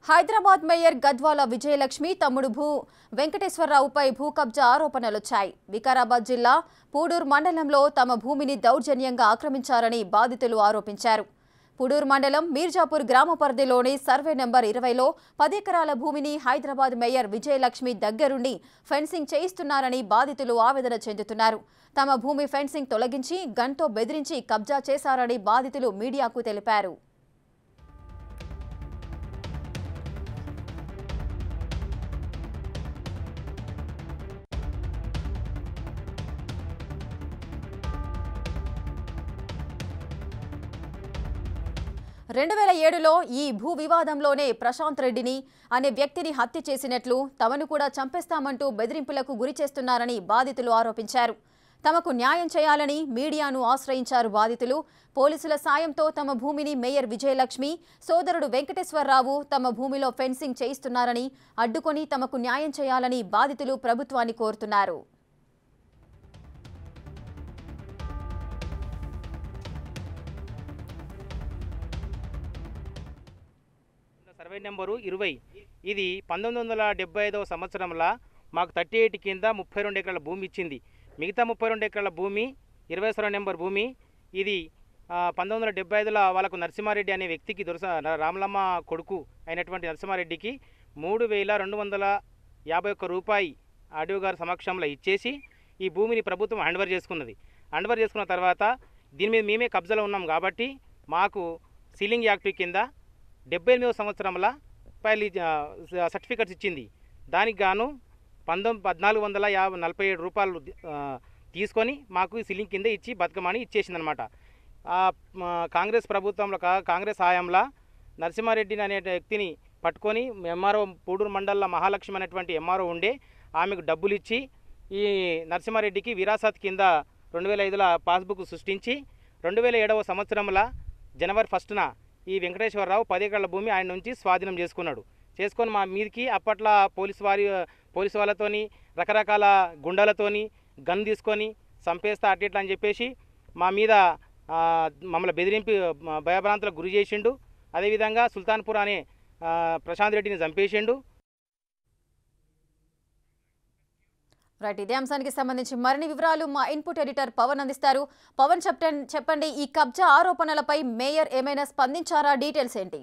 Hyderabad mayor Gadwal Vijayalakshmi తమ్ముడు భూ వెంకటేశ్వరరావుపై భూ కబ్జా ఆరోపణలొచ్చాయి వికారాబాద్ జిల్లా పూడూరు మండలంలో తమ భూమిని దౌర్జన్యంగా ఆక్రమించారని బాధితులు ఆరోపించారు పూడూరు మండలం మీర్జాపూర్ గ్రామ పరిధిలోని సర్వే నెంబర్ ఇరవైలో పది ఎకరాల భూమిని హైదరాబాద్ మేయర్ విజయలక్ష్మి దగ్గరుండి ఫెన్సింగ్ చేయిస్తున్నారని బాధితులు ఆవేదన చెందుతున్నారు తమ భూమి ఫెన్సింగ్ తొలగించి గన్తో బెదిరించి కబ్జా చేశారని బాధితులు మీడియాకు తెలిపారు రెండు వేల ఏడులో ఈ భూ వివాదంలోనే ప్రశాంత్ రెడ్డిని అనే వ్యక్తిని హత్య చేసినట్లు తమను కూడా చంపేస్తామంటూ బెదిరింపులకు గురి చేస్తున్నారని బాధితులు ఆరోపించారు తమకు న్యాయం చేయాలని మీడియాను ఆశ్రయించారు బాధితులు పోలీసుల సాయంతో తమ భూమిని మేయర్ విజయలక్ష్మి సోదరుడు వెంకటేశ్వరరావు తమ భూమిలో ఫెన్సింగ్ చేయిస్తున్నారని అడ్డుకొని తమకు న్యాయం చేయాలని బాధితులు ప్రభుత్వాన్ని కోరుతున్నారు సర్వే నెంబరు ఇరవై ఇది పంతొమ్మిది వందల డెబ్బై ఐదవ సంవత్సరంలో మాకు థర్టీ ఎయిట్ కింద ముప్పై రెండు ఎకరాల భూమి ఇచ్చింది మిగతా ముప్పై రెండు ఎకరాల భూమి ఇరవై సర్వే నెంబర్ భూమి ఇది ఆ, పంతొమ్మిది వందల డెబ్బై ఐదులో వాళ్ళకు నరసింహారెడ్డి అనే వ్యక్తికి దొరస రామలమ్మ కొడుకు అయినటువంటి నరసింహారెడ్డికి మూడు వేల రెండు వందల యాభై ఒక్క రూపాయి ఆడియో గారి సమక్షంలో ఇచ్చేసి ఈ భూమిని ప్రభుత్వం హ్యాండ్ఓవర్ చేసుకున్నది హ్యాండ్ఓవర్ చేసుకున్న తర్వాత దీని మీద మేమే కబ్జాలో ఉన్నాం కాబట్టి మాకు సీలింగ్ యాక్ట్ కింద డెబ్బై ఎనిమిదవ సంవత్సరంలో పైలి సర్టిఫికెట్స్ ఇచ్చింది దానికి గాను పంతొమ్మిది పద్నాలుగు వందల యాభై నలభై ఏడు రూపాయలు ఆ, తీసుకొని మాకు ఈ సీలింగ్ కింద ఇచ్చి బతుకమని ఇచ్చేసిందనమాట ఆ, మా కాంగ్రెస్ ప్రభుత్వంలో కా- కాంగ్రెస్ హయాంలో నరసింహారెడ్డిని అనే వ్యక్తిని పట్టుకొని ఎంఆర్ఓ పూడూరు మండలంలో మహాలక్ష్మి అనేటువంటి ఎంఆర్ఓ ఉండే ఆమెకు డబ్బులు ఇచ్చి ఈ నరసింహారెడ్డికి విరాసత్ కింద రెండు వేల ఐదులో పాస్బుక్ సృష్టించి రెండు వేల ఏడవ సంవత్సరంలో జనవరి ఫస్ట్న ఈ వెంకటేశ్వరరావు పది ఎకరాల భూమి ఆయన నుంచి స్వాధీనం చేసుకున్నాడు చేసుకొని మా మీదకి అప్పట్లో పోలీసు వారి పోలీసు వాళ్ళతోని రకరకాల గుండాలతోని గన్ తీసుకొని చంపేస్తా అట్లా ఇట్లా అని చెప్పేసి మా మీద ఆ, మమ్మల్ని బెదిరింపి మ- భయభ్రాంతులకు గురి చేసిండు అదేవిధంగా సుల్తాన్పూర్ అనే ఆ, ప్రశాంత్ రెడ్డిని చంపేసిండు రైట్ ఇదే అంశానికి సంబంధించి మరిన్ని వివరాలు మా ఇన్పుట్ ఎడిటర్ పవన్ అందిస్తారు పవన్ చెప్పండి చెప్పండి ఈ కబ్జా ఆరోపణలపై మేయర్ ఏమైనా స్పందించారా డీటెయిల్స్ ఏంటి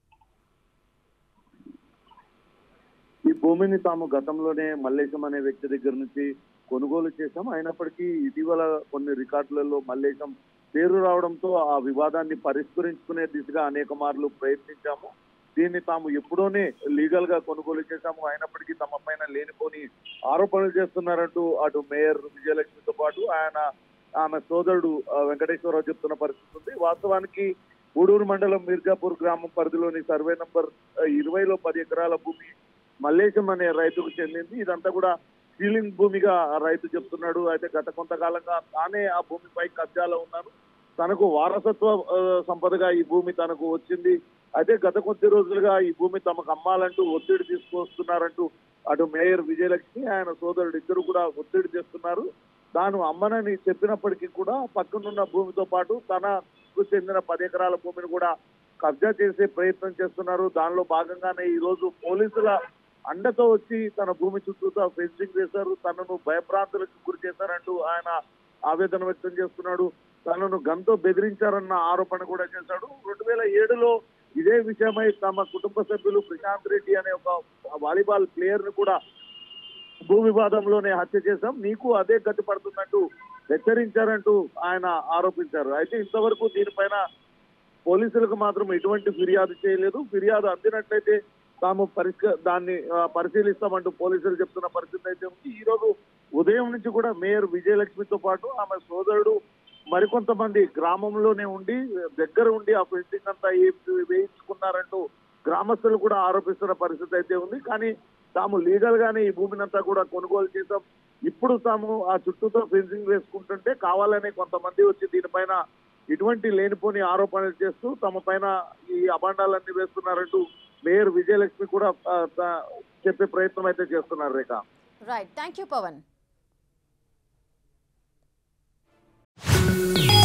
ఈ భూమిని తాము గతంలోనే మల్లేశం అనే వ్యక్తి దగ్గర నుంచి కొనుగోలు చేశాం అయినప్పటికీ ఇటీవల కొన్ని రికార్డులలో మల్లేశం పేరు రావడంతో ఆ వివాదాన్ని పరిష్కరించుకునే దిశగా అనేక మార్లు ప్రయత్నించాము దీన్ని తాము ఎప్పుడోనే లీగల్ గా కొనుగోలు చేశాము అయినప్పటికీ తమ పైన లేనిపోని ఆరోపణలు చేస్తున్నారంటూ అటు మేయర్ విజయలక్ష్మితో పాటు ఆయన ఆమె సోదరుడు ఆ, వెంకటేశ్వరరావు చెప్తున్న పరిస్థితి ఉంది వాస్తవానికి గూడూరు మండలం మిర్జాపూర్ గ్రామం పరిధిలోని సర్వే నంబర్ ఇరవైలో పది ఎకరాల భూమి మల్లేశం అనే రైతుకు చెందింది ఇదంతా కూడా సీలింగ్ భూమిగా ఆ రైతు చెప్తున్నాడు అయితే గత కొంతకాలంగా తానే ఆ భూమిపై కబ్జాలో ఉన్నాను తనకు వారసత్వ ఆ, సంపదగా ఈ భూమి తనకు వచ్చింది అయితే గత కొద్ది రోజులుగా ఈ భూమి తమకు అమ్మాలంటూ ఒత్తిడి తీసుకొస్తున్నారంటూ అటు మేయర్ విజయలక్ష్మి ఆయన సోదరుడు ఇద్దరు కూడా ఒత్తిడి చేస్తున్నారు తాను అమ్మనని చెప్పినప్పటికీ కూడా పక్కనున్న భూమితో పాటు తనకు చెందిన పది ఎకరాల భూమిని కూడా కబ్జా చేసే ప్రయత్నం చేస్తున్నారు దానిలో భాగంగానే ఈ రోజు పోలీసుల అండతో వచ్చి తన భూమి చుట్టూతో ఫెన్సింగ్ చేశారు తనను భయభ్రాంతులకు గురి చేశారంటూ ఆయన ఆవేదన వ్యక్తం చేస్తున్నాడు తనను గంతో బెదిరించారన్న ఆరోపణ కూడా చేశాడు రెండు వేల ఏడులో ఇదే విషయమై తమ కుటుంబ సభ్యులు ప్రశాంత్ రెడ్డి అనే ఒక వాలీబాల్ ప్లేయర్ ను కూడా భూ వివాదంలోనే హత్య చేశాం నీకు అదే గతి పడుతున్నట్టు హెచ్చరించారంటూ ఆయన ఆరోపించారు అయితే ఇంతవరకు దీనిపైన పోలీసులకు మాత్రం ఎటువంటి ఫిర్యాదు చేయలేదు ఫిర్యాదు అందినట్లయితే తాము పరిష్క దాన్ని ఆ, పరిశీలిస్తామంటూ పోలీసులు చెప్తున్న పరిస్థితి అయితే ఉంది ఈ రోజు ఉదయం నుంచి కూడా మేయర్ విజయలక్ష్మితో పాటు ఆమె సోదరుడు మరికొంతమంది గ్రామంలోనే ఉండి దగ్గర ఉండి ఆ ఫెన్సింగ్ అంతా ఏ- వేయించుకున్నారంటూ గ్రామస్తులు కూడా ఆరోపిస్తున్న పరిస్థితి అయితే ఉంది కానీ తాము లీగల్ గానే ఈ భూమిని అంతా కూడా కొనుగోలు చేశాం ఇప్పుడు తాము ఆ చుట్టూతో ఫెన్సింగ్ వేసుకుంటుంటే కావాలనే కొంతమంది వచ్చి దీనిపైన ఇటువంటి లేనిపోని ఆరోపణలు చేస్తూ తమ పైన ఈ అభాండాలన్నీ వేస్తున్నారంటూ మేయర్ విజయలక్ష్మి కూడా ఆ, తా- చెప్పే ప్రయత్నం అయితే చేస్తున్నారు Rekha right thank you Pawan